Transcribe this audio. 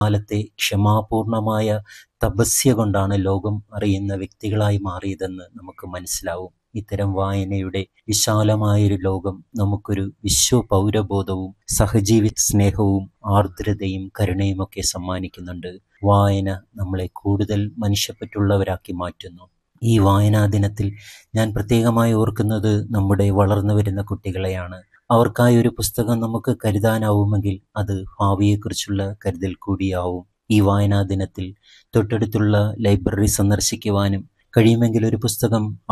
കാലത്തെ ക്ഷമാപൂർണമായ തപസ്യ കൊണ്ടാണ് ലോകം അറിയുന്ന വ്യക്തികളായി മാറിയതെന്ന് നമുക്ക് മനസ്സിലാവും ഇത്തരം വായനയുടെ വിശാലമായൊരു ലോകം നമുക്കൊരു വിശ്വ പൗരബോധവും സഹജീവി സ്നേഹവും ആർദ്രതയും കരുണയും ഒക്കെ സമ്മാനിക്കുന്നുണ്ട് വായന നമ്മളെ കൂടുതൽ മനുഷ്യപ്പറ്റുള്ളവരാക്കി മാറ്റുന്നു ഈ വായനാ ദിനത്തിൽ ഞാൻ പ്രത്യേകമായി ഓർക്കുന്നത് നമ്മുടെ വളർന്നു വരുന്ന കുട്ടികളെയാണ് അവർക്കായി ഒരു പുസ്തകം നമുക്ക് കരുതാനാവുമെങ്കിൽ അത് ഭാവിയെക്കുറിച്ചുള്ള കരുതൽ കൂടിയാവും ഈ വായനാ ദിനത്തിൽ തൊട്ടടുത്തുള്ള ലൈബ്രറി സന്ദർശിക്കുവാനും കഴിയുമെങ്കിൽ ഒരു പുസ്തകം